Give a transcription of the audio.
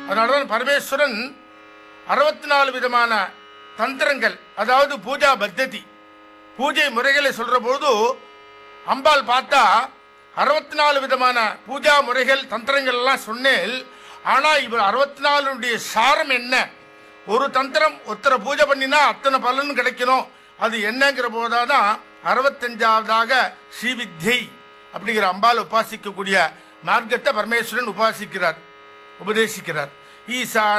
அதனாலதான் பரமேஸ்வரன் அறுபத்தி நாலு விதமான தந்திரங்கள் அதாவது பூஜா பத்ததி பூஜை முறைகளை சொல்ற பொழுது அம்பாள் பார்த்தா அறுபத்தி நாலு விதமான பூஜா முறைகள் தந்திரங்கள் எல்லாம் சொன்னேன் ஆனா இவர் அறுபத்தி நாலுடைய சாரம் என்ன ஒரு தந்திரம் ஒருத்தரை பூஜை பண்ணினா அத்தனை பலன் கிடைக்கணும் அது என்னங்கிற போதாதான் அறுபத்தஞ்சாவதாக ஸ்ரீவித்யை அப்படிங்கிற அம்பாள் உபாசிக்கக்கூடிய மார்க்கத்தை பரமேஸ்வரன் உபாசிக்கிறார் உபதேசிக்கிறார் ஈசா